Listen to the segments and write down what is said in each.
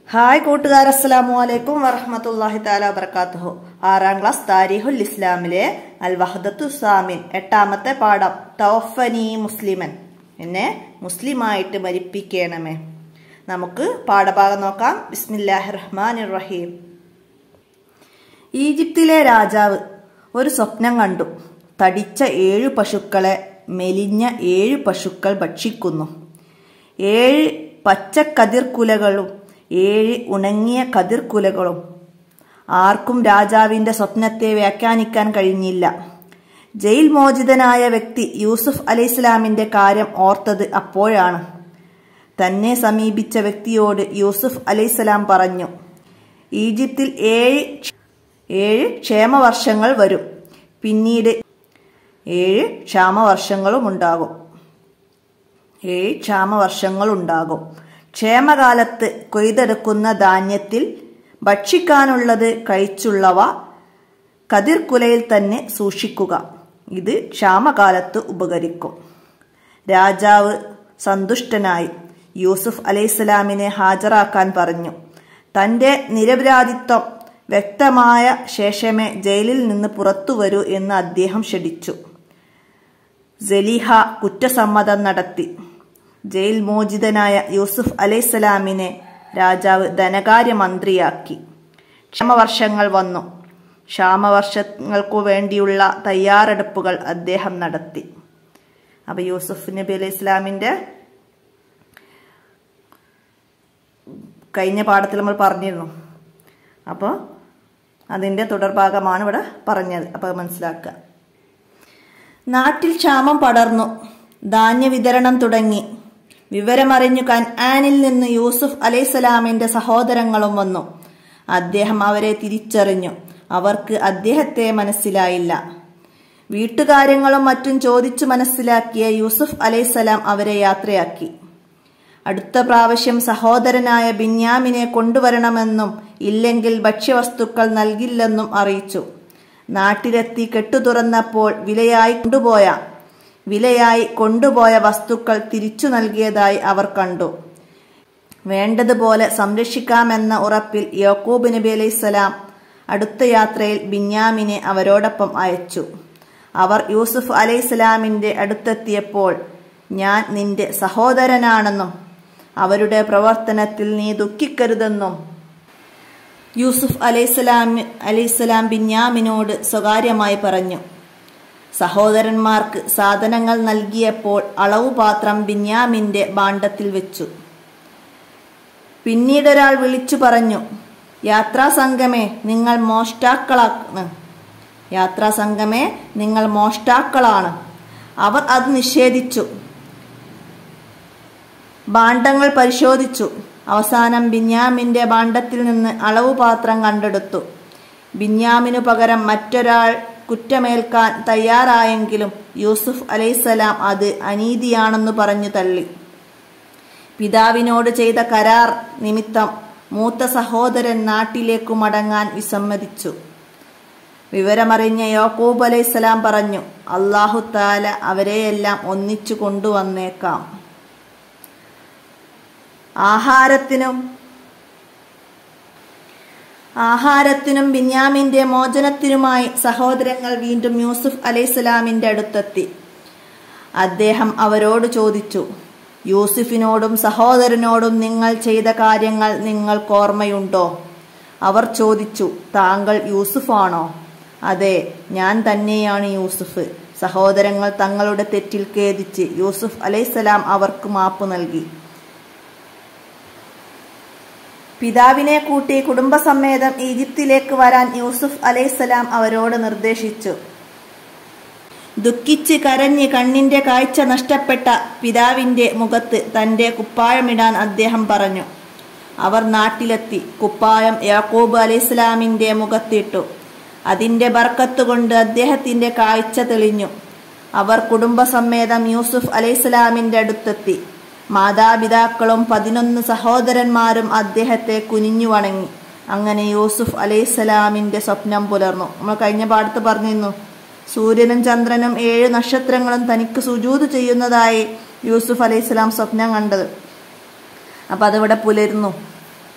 hi കൂട്ടുകാർ അസ്സലാമു അലൈക്കും വറഹമത്തല്ലാഹി താല വബർക്കാത്തുഹു ആറാം ക്ലാസ് താരിഹുൽ ഇസ്ലാമിലെ അൽ വഹദത്തു സാമിൻ എട്ടാമത്തെ പാഠം തൗഫനി മുസ്ലിമൻ എന്നെ മുസ്ലിമായിട്ട് മരിപ്പിക്കണമേ നമുക്ക് പാഠഭാഗം നോക്കാം ബിസ്മില്ലാഹി റഹ്മാൻ റഹീം ഈജിപ്തിലെ രാജാവ് ഒരു സ്വപ്നം കണ്ടു തടിച്ച ഏഴു പശുക്കളെ മെലിഞ്ഞ ഏഴു പശുക്കൾ ഭക്ഷിക്കുന്നു ഏഴ് പച്ചക്കതിർക്കുലകളും ഏഴ് ഉണങ്ങിയ കതിർക്കുലകളും ആർക്കും രാജാവിന്റെ സ്വപ്നത്തെ വ്യാഖ്യാനിക്കാൻ കഴിഞ്ഞില്ല ജയിൽ മോചിതനായ വ്യക്തി യൂസുഫ് അലൈഹിസ്ലാമിന്റെ കാര്യം ഓർത്തത് അപ്പോഴാണ് തന്നെ സമീപിച്ച വ്യക്തിയോട് യൂസുഫ് അലൈഹിസ്ലാം പറഞ്ഞു ഈജിപ്തിൽ ഏഴ് ഏഴ് ക്ഷേമവർഷങ്ങൾ വരും പിന്നീട് ഏഴ് ക്ഷാമവർഷങ്ങളും ഉണ്ടാകും ഏഴ് ക്ഷാമവർഷങ്ങളുണ്ടാകും ക്ഷേമകാലത്ത് കൊയ്തെടുക്കുന്ന ധാന്യത്തിൽ ഭക്ഷിക്കാനുള്ളത് കഴിച്ചുള്ളവ കതിർക്കുലയിൽ തന്നെ സൂക്ഷിക്കുക ഇത് ക്ഷാമകാലത്ത് ഉപകരിക്കും രാജാവ് സന്തുഷ്ടനായി യൂസുഫ് അലൈഹിസ്സലാമിനെ ഹാജരാക്കാൻ പറഞ്ഞു തന്റെ നിരപരാധിത്വം വ്യക്തമായ ശേഷമേ ജയിലിൽ നിന്ന് പുറത്തു വരൂ എന്ന് അദ്ദേഹം ക്ഷണിച്ചു ജലീഹ കുറ്റസമ്മതം നടത്തി ജയിൽ മോചിതനായ യൂസുഫ് അലൈഹിസ്സലാമിനെ രാജാവ് ധനകാര്യമന്ത്രിയാക്കി ക്ഷമവർഷങ്ങൾ വന്നു ക്ഷാമവർഷങ്ങൾക്കു വേണ്ടിയുള്ള തയ്യാറെടുപ്പുകൾ അദ്ദേഹം നടത്തി അപ്പൊ യൂസുഫ് നബി അലൈഹി ഇസ്ലാമിന്റെ കഴിഞ്ഞ പാഠത്തിൽ നമ്മൾ പറഞ്ഞിരുന്നു അപ്പോൾ അതിൻ്റെ തുടർഭാഗമാണ് ഇവിടെ പറഞ്ഞത് അപ്പോൾ മനസ്സിലാക്കുക നാട്ടിൽ ക്ഷാമം പടർന്നു ധാന്യ വിതരണം തുടങ്ങി വിവരമറിഞ്ഞു കൻആനിൽ നിന്ന് യൂസുഫ് അലൈഹിസ്സലാമിന്റെ സഹോദരങ്ങളും വന്നു അദ്ദേഹം അവരെ തിരിച്ചറിഞ്ഞു അവർക്ക് അദ്ദേഹത്തെ മനസ്സിലായില്ല വീട്ടുകാര്യങ്ങളും മറ്റും ചോദിച്ചു മനസ്സിലാക്കിയ യൂസുഫ് അലൈഹിസ്സലാം അവരെ യാത്രയാക്കി അടുത്ത പ്രാവശ്യം സഹോദരനായ ബിന്യാമിനെ കൊണ്ടുവരണമെന്നും ഇല്ലെങ്കിൽ ഭക്ഷ്യവസ്തുക്കൾ നൽകില്ലെന്നും അറിയിച്ചു നാട്ടിലെത്തി കെട്ടു തുറന്നപ്പോൾ വിലയായി കൊണ്ടുപോയ വിലയായി കൊണ്ടുപോയ വസ്തുക്കൾ തിരിച്ചു നൽകിയതായി അവർ കണ്ടു വേണ്ടതുപോലെ സംരക്ഷിക്കാമെന്ന ഉറപ്പിൽ യാക്കൂബ് നബി അലൈഹിസ്സലാം അടുത്ത യാത്രയിൽ ബിന്യാമിനെ അവരോടൊപ്പം അയച്ചു അവർ യൂസുഫ് അലൈഹിസ്സലാമിന്റെ അടുത്തെത്തിയപ്പോൾ ഞാൻ നിന്റെ സഹോദരനാണെന്നും അവരുടെ പ്രവർത്തനത്തിൽ നീ ദുഃഖിക്കരുതെന്നും യൂസുഫ് അലൈഹിസ്സലാം അലൈഹിസ്സലാം ബിന്യാമിനോട് സ്വകാര്യമായി പറഞ്ഞു സഹോദരന്മാർക്ക് സാധനങ്ങൾ നൽകിയപ്പോൾ അളവുപാത്രം ബിന്യാമിന്റെ ഭാണ്ഡത്തിൽ വെച്ചു പിന്നീടൊരാൾ വിളിച്ചു പറഞ്ഞു യാത്രാസംഘമേ നിങ്ങൾ മോഷ്ടാക്കളാണ് യാത്രാസംഘമേ നിങ്ങൾ മോഷ്ടാക്കളാണ് അവർ അത് നിഷേധിച്ചു ഭാണ്ഡങ്ങൾ പരിശോധിച്ചു അവസാനം ബിന്യാമിന്റെ ഭാണ്ഡത്തിൽ നിന്ന് അളവ് പാത്രം കണ്ടെടുത്തു ബിന്യാമിനു പകരം മറ്റൊരാൾ കുറ്റമേൽക്കാൻ തയ്യാറായെങ്കിലും യൂസുഫ് അലൈസലാം അത് അനീതിയാണെന്ന് പറഞ്ഞു തള്ളി പിതാവിനോട് ചെയ്ത കരാർ നിമിത്തം മൂത്ത സഹോദരൻ നാട്ടിലേക്കു മടങ്ങാൻ വിസമ്മതിച്ചു വിവരമറിഞ്ഞ യോക്കൂബ് അലൈഹിസ്സലാം പറഞ്ഞു അള്ളാഹു താല അവരെയെല്ലാം ഒന്നിച്ചു കൊണ്ടുവന്നേക്കാം ആഹാരത്തിനും ആഹാരത്തിനും ബിന്യാമിന്റെ മോചനത്തിനുമായി സഹോദരങ്ങൾ വീണ്ടും യൂസുഫ് അലൈഹിസ്സലാമിന്റെ അടുത്തെത്തി അദ്ദേഹം അവരോട് ചോദിച്ചു യൂസുഫിനോടും സഹോദരനോടും നിങ്ങൾ ചെയ്ത കാര്യങ്ങൾ നിങ്ങൾക്ക് ഓർമ്മയുണ്ടോ അവർ ചോദിച്ചു താങ്കൾ യൂസുഫാണോ അതെ ഞാൻ തന്നെയാണ് യൂസുഫ് സഹോദരങ്ങൾ തങ്ങളുടെ തെറ്റിൽ ഖേദിച്ച് യൂസുഫ് അലൈഹിസ്സലാം അവർക്ക് മാപ്പ് നൽകി പിതാവിനെ കൂട്ടി കുടുംബസമേതം ഈജിപ്തിലേക്ക് വരാൻ യൂസുഫ് അലൈഹിസ്സലാം അവരോട് നിർദ്ദേശിച്ചു ദുഃഖിച്ച് കരഞ്ഞ് കണ്ണിന്റെ കാഴ്ച നഷ്ടപ്പെട്ട പിതാവിന്റെ മുഖത്ത് തന്റെ കുപ്പായമിടാൻ അദ്ദേഹം പറഞ്ഞു അവർ നാട്ടിലെത്തി കുപ്പായം യാക്കൂബ് അലൈഹിസ്ലാമിന്റെ മുഖത്തിട്ടു അതിന്റെ ബർക്കത്ത് കൊണ്ട് അദ്ദേഹത്തിന്റെ കാഴ്ച തെളിഞ്ഞു അവർ കുടുംബസമേതം യൂസുഫ് അലൈഹിസ്ലാമിന്റെ അടുത്തെത്തി മാതാപിതാക്കളും പതിനൊന്ന് സഹോദരന്മാരും അദ്ദേഹത്തെ കുനിഞ്ഞു വണങ്ങി അങ്ങനെ യൂസുഫ് അലൈഹിസ്സലാമിന്റെ സ്വപ്നം പുലർന്നു നമ്മൾ കഴിഞ്ഞ പാടത്ത് പറഞ്ഞിരുന്നു സൂര്യനും ചന്ദ്രനും ഏഴ് നക്ഷത്രങ്ങളും തനിക്ക് സുജൂത് ചെയ്യുന്നതായി യൂസുഫ് അലൈഹിസ്സലാം സ്വപ്നം കണ്ടത് അപ്പം അതിവിടെ പുലരുന്നു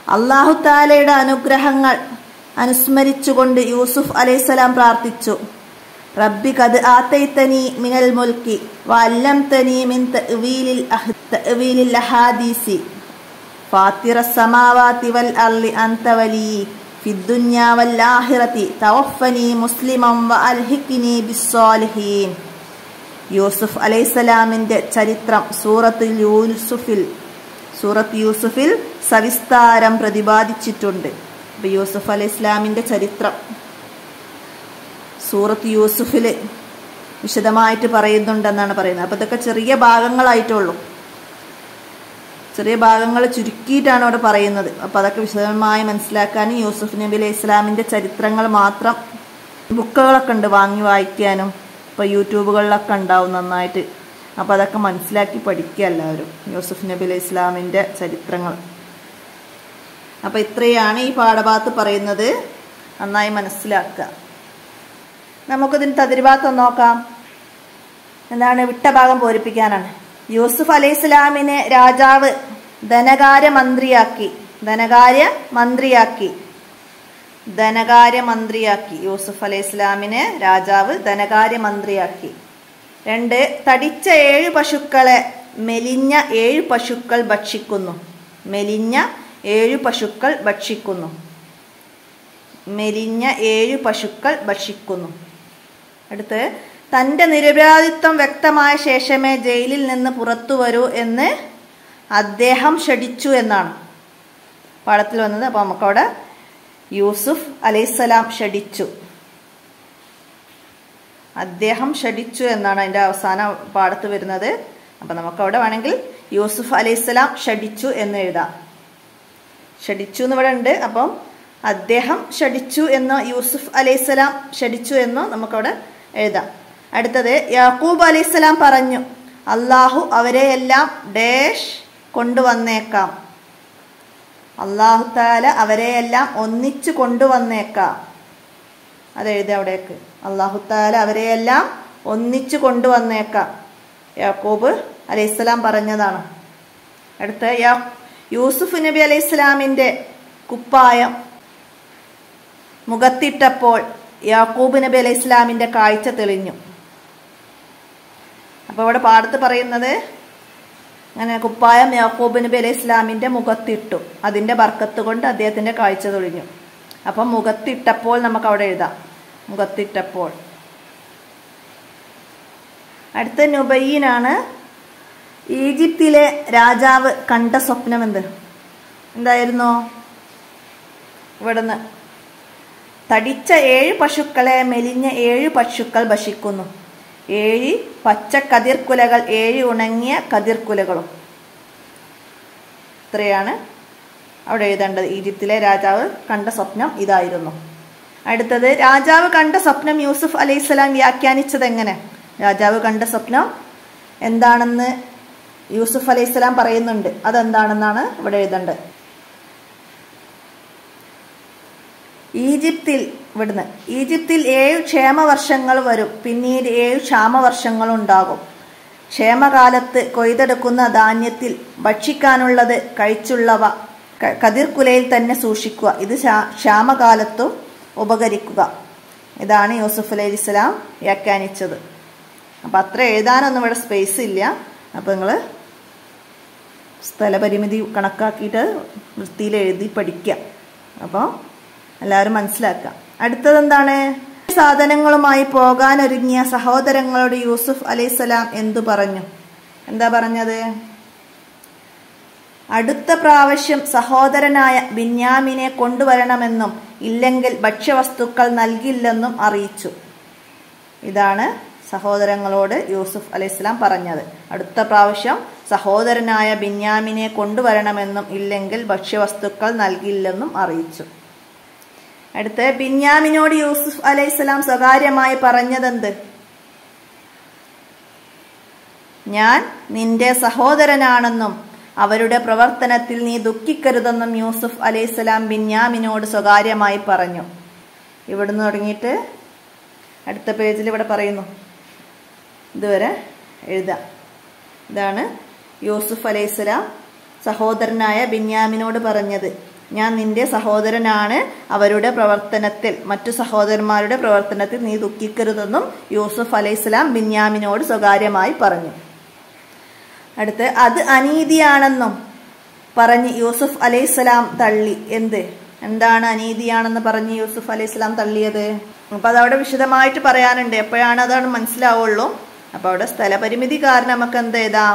അള്ളാഹു താലയുടെ അനുഗ്രഹങ്ങൾ അനുസ്മരിച്ചുകൊണ്ട് യൂസുഫ് അലൈഹിസ്സലാം പ്രാർത്ഥിച്ചു റബ്ബി കത് ആത്തൈത്തനി മിനൽ മുൽക്കി വല്ലംതനി മിൻ തഅ്വീലിൽ അഹ് തഅ്വീലിൽ അഹാദീസി ഫാത്തിറ السماوات والأرض أنت ولي في الدنيا والآخرة توفني مسلما وألحقني بالصالحين യൂസുഫ് അലൈഹിസ്സലാമിന്റെ ചരിത്രം സൂറത്ത് യൂസുഫിൽ സൂറത്ത് യൂസുഫിൽ സവിസ്താരം പ്രതിപാദിച്ചിട്ടുണ്ട് അപ്പൊ യൂസുഫ് അലൈഹി ഇസ്ലാമിന്റെ ചരിത്രം സൂറത്ത് യൂസുഫിൽ വിശദമായിട്ട് പറയുന്നുണ്ടെന്നാണ് പറയുന്നത് അപ്പോൾ ഇതൊക്കെ ചെറിയ ഭാഗങ്ങളായിട്ടുള്ളൂ ചെറിയ ഭാഗങ്ങൾ ചുരുക്കിയിട്ടാണ് അവിടെ പറയുന്നത് അപ്പോൾ അതൊക്കെ വിശദമായി മനസ്സിലാക്കാൻ യൂസുഫ് നബി അലൈഹി ഇസ്ലാമിൻ്റെ ചരിത്രങ്ങൾ മാത്രം ബുക്കുകളൊക്കെ ഉണ്ട് വാങ്ങി വായിക്കാനും ഇപ്പോൾ യൂട്യൂബുകളിലൊക്കെ ഉണ്ടാവും നന്നായിട്ട് അപ്പോൾ അതൊക്കെ മനസ്സിലാക്കി പഠിക്കുക എല്ലാവരും യൂസുഫ് നബി അലൈഹി ഇസ്ലാമിൻ്റെ ചരിത്രങ്ങൾ അപ്പോൾ ഇത്രയാണ് ഈ പാഠഭാഗത്ത് പറയുന്നത് നന്നായി മനസ്സിലാക്കുക നമുക്കിതിന് തതിരുഭാഗത്ത് നോക്കാം എന്താണ് വിട്ട ഭാഗം പൂരിപ്പിക്കാനാണ് യൂസുഫ് അലൈഹി സ്വലാമിനെ രാജാവ് ധനകാര്യ മന്ത്രിയാക്കി ധനകാര്യ മന്ത്രിയാക്കി ധനകാര്യ മന്ത്രിയാക്കി യൂസുഫ് അലൈഹി സ്വലാമിനെ രാജാവ് ധനകാര്യ മന്ത്രിയാക്കി രണ്ട് തടിച്ച ഏഴ് പശുക്കളെ മെലിഞ്ഞ ഏഴ് പശുക്കൾ ഭക്ഷിക്കുന്നു മെലിഞ്ഞ ഏഴു പശുക്കൾ ഭക്ഷിക്കുന്നു മെലിഞ്ഞ ഏഴു പശുക്കൾ ഭക്ഷിക്കുന്നു അടുത്ത് തൻ്റെ നിരപരാധിത്വം വ്യക്തമായ ശേഷമേ ജയിലിൽ നിന്ന് പുറത്തു വരൂ എന്ന് അദ്ദേഹം ഷടിച്ചു എന്നാണ് പാഠത്തിൽ വന്നത് അപ്പോൾ നമുക്കവിടെ യൂസുഫ് അലൈഹിസ്സലാം ഷടിച്ചു അദ്ദേഹം ഷടിച്ചു എന്നാണ് അതിൻ്റെ അവസാന പാഠത്ത് വരുന്നത് അപ്പം നമുക്കവിടെ വേണമെങ്കിൽ യൂസുഫ് അലൈഹിസ്സലാം ഷടിച്ചു എന്ന് എഴുതാം ഷടിച്ചു എന്ന് ഇവിടെ ഉണ്ട് അപ്പം അദ്ദേഹം ഷടിച്ചു എന്നോ യൂസുഫ് അലൈഹിസ്സലാം ഷടിച്ചു എന്നോ നമുക്കവിടെ എഴുതാം അടുത്തത് യാക്കൂബ് അലൈഹിസ്സലാം പറഞ്ഞു അള്ളാഹു അവരെയെല്ലാം ഡേഷ് കൊണ്ടുവന്നേക്കാം അള്ളാഹു താല അവരെയെല്ലാം ഒന്നിച്ചു കൊണ്ടുവന്നേക്കാം അതെഴുതി അവിടേക്ക് അള്ളാഹു താല അവരെയെല്ലാം ഒന്നിച്ചു കൊണ്ടുവന്നേക്കാം യാക്കൂബ് അലൈഹിസ്സലാം പറഞ്ഞതാണ് അടുത്ത യാ യൂസുഫ് നബി അലൈഹി ഇസ്ലാമിൻ്റെ കുപ്പായം മുഖത്തിട്ടപ്പോൾ യാക്കൂബ് നബി അലൈഹി ഇസ്ലാമിൻ്റെ കാഴ്ച തെളിഞ്ഞു അപ്പോൾ ഇവിടെ പാടത്ത് പറയുന്നത് അങ്ങനെ കുപ്പായം യാക്കൂബ് നബി അലൈഹി ഇസ്ലാമിൻ്റെ മുഖത്തിട്ടു അതിൻ്റെ ബർക്കത്ത് കൊണ്ട് അദ്ദേഹത്തിൻ്റെ കാഴ്ച തെളിഞ്ഞു അപ്പം മുഖത്തിട്ടപ്പോൾ നമുക്ക് അവിടെ എഴുതാം മുഖത്തിട്ടപ്പോൾ അടുത്ത നുബയ്യനാണ് ഈജിപ്തിലെ രാജാവ് കണ്ട സ്വപ്നം എന്ത് എന്തായിരുന്നു ഇവിടുന്ന് തടിച്ച ഏഴ് പശുക്കളെ മെലിഞ്ഞ ഏഴ് പശുക്കൾ ഭക്ഷിക്കുന്നു ഏഴ് പച്ച കതിർക്കുലകൾ ഏഴ് ഉണങ്ങിയ കതിർക്കുലകളും ഇത്രയാണ് അവിടെ എഴുതേണ്ടത് ഈജിപ്തിലെ രാജാവ് കണ്ട സ്വപ്നം ഇതായിരുന്നു അടുത്തത് രാജാവ് കണ്ട സ്വപ്നം യൂസുഫ് അലൈഹിസ്സലാം വ്യാഖ്യാനിച്ചത് എങ്ങനെ രാജാവ് കണ്ട സ്വപ്നം എന്താണെന്ന് യൂസുഫ് അലൈഹിസ്സലാം പറയുന്നുണ്ട് അതെന്താണെന്നാണ് ഇവിടെ എഴുതേണ്ടത് ഈജിപ്തിൽ ഇവിടുന്ന് ഈജിപ്തിൽ ഏഴ് ക്ഷേമവർഷങ്ങൾ വരും പിന്നീട് ഏഴ് ക്ഷാമവർഷങ്ങൾ ഉണ്ടാകും ക്ഷേമകാലത്ത് കൊയ്തെടുക്കുന്ന ധാന്യത്തിൽ ഭക്ഷിക്കാനുള്ളത് കഴിച്ചുള്ളവ കതിർക്കുലയിൽ തന്നെ സൂക്ഷിക്കുക ഇത് ക്ഷാമകാലത്തും ഉപകരിക്കുക ഇതാണ് യൂസുഫ് അലൈഹി ഇസ്ലാം വ്യാഖ്യാനിച്ചത് അപ്പം അത്ര എഴുതാനൊന്നും ഇവിടെ സ്പേസ് ഇല്ല അപ്പം നിങ്ങൾ സ്ഥലപരിമിതി കണക്കാക്കിയിട്ട് വൃത്തിയിൽ എഴുതി പഠിക്കുക അപ്പോൾ എല്ലാവരും മനസ്സിലാക്കുക അടുത്തത് എന്താണ് സാധനങ്ങളുമായി പോകാനൊരുങ്ങിയ സഹോദരങ്ങളോട് യൂസുഫ് അലൈഹിസ്സലാം എന്തു പറഞ്ഞു എന്താ പറഞ്ഞത് അടുത്ത പ്രാവശ്യം സഹോദരനായ ബിന്യാമിനെ കൊണ്ടുവരണമെന്നും ഇല്ലെങ്കിൽ ഭക്ഷ്യവസ്തുക്കൾ നൽകില്ലെന്നും അറിയിച്ചു ഇതാണ് സഹോദരങ്ങളോട് യൂസുഫ് അലൈഹിസ്ലാം പറഞ്ഞത് അടുത്ത പ്രാവശ്യം സഹോദരനായ ബിന്യാമിനെ കൊണ്ടുവരണമെന്നും ഇല്ലെങ്കിൽ ഭക്ഷ്യവസ്തുക്കൾ നൽകില്ലെന്നും അറിയിച്ചു അടുത്ത് ബിന്യാമിനോട് യൂസുഫ് അലൈഹിസ്സലാം സ്വകാര്യമായി പറഞ്ഞതെന്ത് ഞാൻ നിന്റെ സഹോദരനാണെന്നും അവരുടെ പ്രവർത്തനത്തിൽ നീ ദുഃഖിക്കരുതെന്നും യൂസുഫ് അലൈഹിസ്സലാം ബിന്യാമിനോട് സ്വകാര്യമായി പറഞ്ഞു ഇവിടുന്ന് തുടങ്ങിയിട്ട് അടുത്ത പേജിൽ ഇവിടെ പറയുന്നു ഇതുവരെ എഴുതാം ഇതാണ് യൂസുഫ് അലൈഹിസ്സലാം സഹോദരനായ ബിന്യാമിനോട് പറഞ്ഞത് ഞാൻ നിന്റെ സഹോദരനാണ് അവരുടെ പ്രവർത്തനത്തിൽ മറ്റു സഹോദരന്മാരുടെ പ്രവർത്തനത്തിൽ നീ ദുഃഖിക്കരുതെന്നും യൂസുഫ് അലൈഹിസ്ലാം ബിന്യാമിനോട് സ്വകാര്യമായി പറഞ്ഞു അടുത്ത് അത് അനീതിയാണെന്നും പറഞ്ഞ് യൂസുഫ് അലൈഹിസ്സലാം തള്ളി എന്ത് എന്താണ് അനീതിയാണെന്ന് പറഞ്ഞ് യൂസുഫ് അലൈഹിസ്സലാം തള്ളിയത് അപ്പൊ അതവിടെ വിശദമായിട്ട് പറയാനുണ്ട് എപ്പോഴാണ് അതാണ് മനസ്സിലാവുള്ളൂ അപ്പൊ അവിടെ സ്ഥലപരിമിതി കാരണം നമുക്ക് എന്ത് ചെയ്താം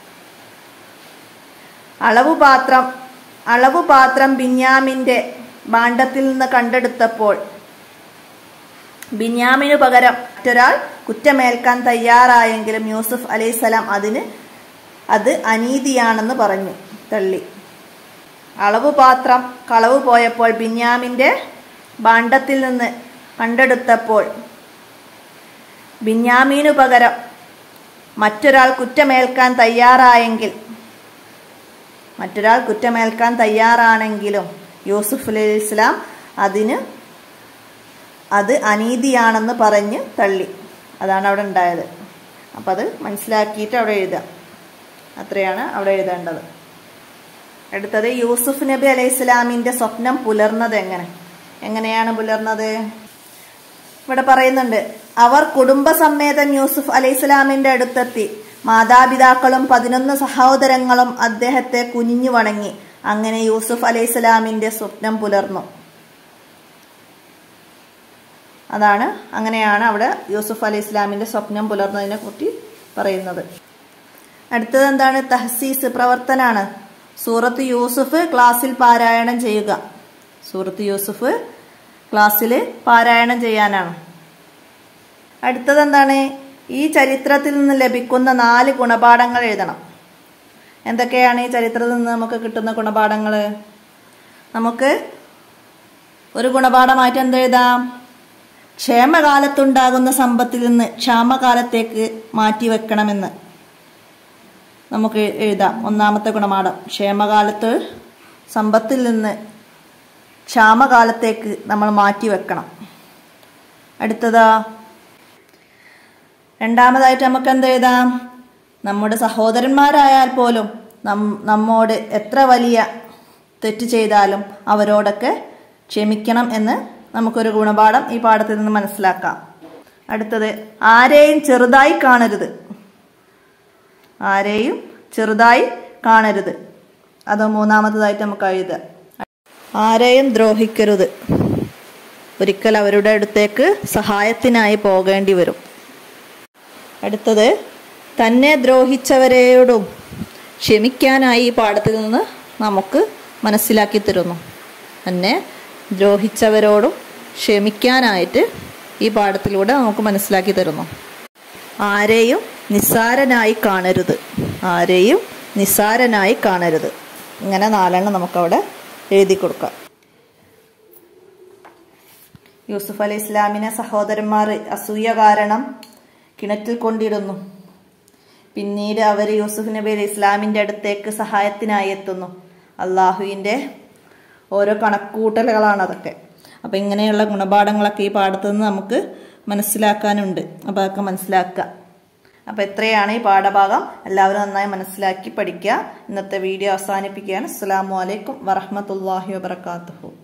അളവ് പാത്രം അളവ് പാത്രം ബിന്യാമിന്റെ ഭാണ്ഡത്തിൽ നിന്ന് കണ്ടെടുത്തപ്പോൾ ബിന്യാമിനു പകരം മറ്റൊരാൾ കുറ്റമേൽക്കാൻ തയ്യാറായെങ്കിലും യൂസുഫ് അലൈഹിസ്സലാം അതിന് അത് അനീതിയാണെന്ന് പറഞ്ഞു തള്ളി അളവ് പാത്രം കളവ് പോയപ്പോൾ ബിന്യാമിന്റെ ഭാണ്ഡത്തിൽ നിന്ന് കണ്ടെടുത്തപ്പോൾ ബിന്യാമീനു പകരം മറ്റൊരാൾ കുറ്റമേൽക്കാൻ തയ്യാറായെങ്കിൽ മറ്റൊരാൾ കുറ്റമേൽക്കാൻ തയ്യാറാണെങ്കിലും യൂസുഫ് അലൈഹി ഇസ്ലാം അതിന് അത് അനീതിയാണെന്ന് പറഞ്ഞ് തള്ളി അതാണ് അവിടെ ഉണ്ടായത് അപ്പം അത് മനസ്സിലാക്കിയിട്ട് അവിടെ എഴുതാം അത്രയാണ് അവിടെ എഴുതേണ്ടത് അടുത്തത് യൂസുഫ് നബി അലൈഹി ഇസ്ലാമിന്റെ സ്വപ്നം പുലർന്നത് എങ്ങനെ എങ്ങനെയാണ് പുലർന്നത് ഇവിടെ പറയുന്നുണ്ട് അവർ കുടുംബസമേതം യൂസുഫ് അലൈഹി ഇസ്ലാമിന്റെ അടുത്തെത്തി മാതാപിതാക്കളും പതിനൊന്ന് സഹോദരങ്ങളും അദ്ദേഹത്തെ കുനിഞ്ഞു വണങ്ങി അങ്ങനെ യൂസുഫ് അലൈഹി ഇസ്ലാമിന്റെ സ്വപ്നം പുലർന്നു അതാണ് അങ്ങനെയാണ് അവിടെ യൂസുഫ് അലൈഹി ഇസ്ലാമിന്റെ സ്വപ്നം പുലർന്നതിനെ കുറിച്ച് പറയുന്നത് അടുത്തത് എന്താണ് തഹസീസ് പ്രവർത്തനാണ് സൂറത്ത് യൂസുഫ് ക്ലാസ്സിൽ പാരായണം ചെയ്യുക സൂറത്ത് യൂസുഫ് ക്ലാസ്സിൽ പാരായണം ചെയ്യാനാണ് അടുത്തത് എന്താണ് ഈ ചരിത്രത്തിൽ നിന്ന് ലഭിക്കുന്ന നാല് ഗുണപാഠങ്ങൾ എഴുതണം എന്തൊക്കെയാണ് ഈ ചരിത്രത്തിൽ നിന്ന് നമുക്ക് കിട്ടുന്ന ഗുണപാഠങ്ങൾ നമുക്ക് ഒരു ഗുണപാഠമായിട്ട് എന്തെഴുതാം ക്ഷേമകാലത്തുണ്ടാകുന്ന സമ്പത്തിൽ നിന്ന് ക്ഷാമകാലത്തേക്ക് മാറ്റിവെക്കണമെന്ന് നമുക്ക് എഴുതാം ഒന്നാമത്തെ ഗുണപാഠം ക്ഷേമകാലത്ത് സമ്പത്തിൽ നിന്ന് ക്ഷാമകാലത്തേക്ക് നമ്മൾ മാറ്റിവെക്കണം അടുത്തതാ രണ്ടാമതായിട്ട് നമുക്ക് എന്ത് എഴുതാം നമ്മുടെ സഹോദരന്മാരായാൽ പോലും നം നമ്മോട് എത്ര വലിയ തെറ്റ് ചെയ്താലും അവരോടൊക്കെ ക്ഷമിക്കണം എന്ന് നമുക്കൊരു ഗുണപാഠം ഈ പാഠത്തിൽ നിന്ന് മനസ്സിലാക്കാം അടുത്തത് ആരെയും ചെറുതായി കാണരുത് ആരെയും ചെറുതായി കാണരുത് അത് മൂന്നാമത്തതായിട്ട് നമുക്ക് എഴുതാം ആരെയും ദ്രോഹിക്കരുത് ഒരിക്കൽ അവരുടെ അടുത്തേക്ക് സഹായത്തിനായി പോകേണ്ടി വരും അടുത്തത് തന്നെ ദ്രോഹിച്ചവരോടും ക്ഷമിക്കാനായി ഈ പാഠത്തിൽ നിന്ന് നമുക്ക് മനസ്സിലാക്കി തരുന്നു തന്നെ ദ്രോഹിച്ചവരോടും ക്ഷമിക്കാനായിട്ട് ഈ പാഠത്തിലൂടെ നമുക്ക് മനസ്സിലാക്കി തരുന്നു ആരെയും നിസ്സാരനായി കാണരുത് ആരെയും നിസ്സാരനായി കാണരുത് ഇങ്ങനെ നാലെണ്ണം നമുക്കവിടെ എഴുതി കൊടുക്കാം യൂസുഫ് അലൈഹി ഇസ്ലാമിനെ സഹോദരന്മാർ അസൂയ കാരണം കിണറ്റിൽ കൊണ്ടിടുന്നു പിന്നീട് അവർ യൂസുഫ് നബി അലൈഹി ഇസ്ലാമിൻ്റെ അടുത്തേക്ക് സഹായത്തിനായി എത്തുന്നു അള്ളാഹുവിൻ്റെ ഓരോ കണക്കൂട്ടലുകളാണ് അതൊക്കെ അപ്പം ഇങ്ങനെയുള്ള ഗുണപാഠങ്ങളൊക്കെ ഈ പാഠത്തു നിന്ന് നമുക്ക് മനസ്സിലാക്കാനുണ്ട് അപ്പോൾ അതൊക്കെ മനസ്സിലാക്കുക അപ്പോൾ എത്രയാണ് ഈ പാഠഭാഗം എല്ലാവരും നന്നായി മനസ്സിലാക്കി പഠിക്കുക ഇന്നത്തെ വീഡിയോ അവസാനിപ്പിക്കുകയാണ് അസ്സാം വലൈക്കും വറഹമത്തല്ലാഹി വാബർക്കാത്തു